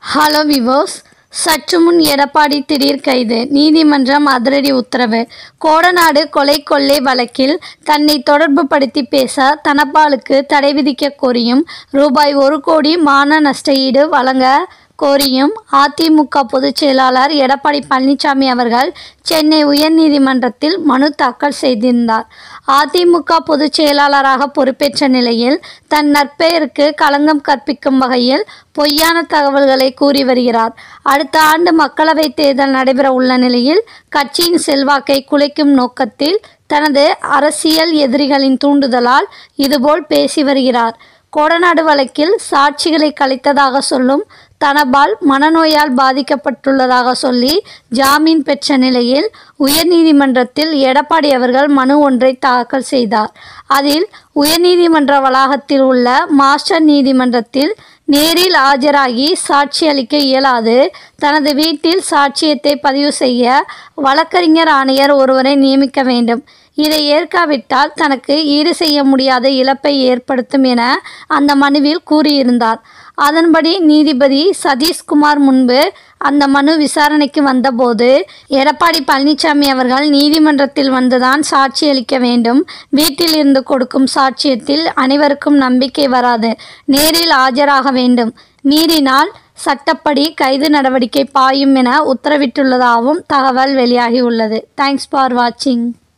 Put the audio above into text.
hello விவோஸ் சற்று முன் எடப்பாடி திடீர் கைது நீதிமன்றம் அதிரடி உத்தரவு கோடநாடு கொலை கொள்ளை வழக்கில் தன்னை தொடர்பு படுத்தி பேச தனபாலுக்கு தடை விதிக்க கோரியும் ரூபாய் ஒரு கோடி மான நஷ்டஈடு வழங்க கோரியும் அதிமுக பொதுச் செயலாளர் எடப்பாடி பழனிசாமி அவர்கள் சென்னை உயர்நீதிமன்றத்தில் மனு தாக்கல் செய்திருந்தார் அதிமுக பொதுச் செயலாளராக பொறுப்பேற்ற நிலையில் தன் நற்பெயருக்கு களங்கம் கற்பிக்கும் வகையில் பொய்யான தகவல்களை கூறி வருகிறார் அடுத்த ஆண்டு மக்களவைத் தேர்தல் நடைபெற உள்ள நிலையில் கட்சியின் செல்வாக்கை குலைக்கும் நோக்கத்தில் தனது அரசியல் எதிரிகளின் தூண்டுதலால் இதுபோல் பேசி வருகிறார் கோடநாடு வழக்கில் சாட்சிகளை கலைத்ததாக சொல்லும் தனபால் மனநோயால் பாதிக்கப்பட்டுள்ளதாக சொல்லி ஜாமீன் பெற்ற நிலையில் உயர்நீதிமன்றத்தில் எடப்பாடி அவர்கள் மனு ஒன்றை தாக்கல் செய்தார் அதில் உயர்நீதிமன்ற வளாகத்தில் உள்ள மாஸ்டர் நீதிமன்றத்தில் நேரில் ஆஜராகி சாட்சி அளிக்க இயலாது தனது வீட்டில் சாட்சியத்தை பதிவு செய்ய வழக்கறிஞர் ஆணையர் ஒருவரை நியமிக்க வேண்டும் இதை ஏற்காவிட்டால் தனக்கு ஈடு செய்ய முடியாத இழப்பை ஏற்படுத்தும் என அந்த மனுவில் கூறியிருந்தார் அதன்படி நீதிபதி சதீஷ்குமார் முன்பு அந்த மனு விசாரணைக்கு வந்தபோது எடப்பாடி பழனிசாமி அவர்கள் நீதிமன்றத்தில் வந்துதான் சாட்சி அளிக்க வேண்டும் வீட்டில் இருந்து கொடுக்கும் சாட்சியத்தில் அனைவருக்கும் நம்பிக்கை வராது நேரில் ஆஜராக வேண்டும் மீறினால் சட்டப்படி கைது நடவடிக்கை பாயும் என உத்தரவிட்டுள்ளதாகவும் தகவல் வெளியாகியுள்ளது தேங்க்ஸ் ஃபார் வாட்சிங்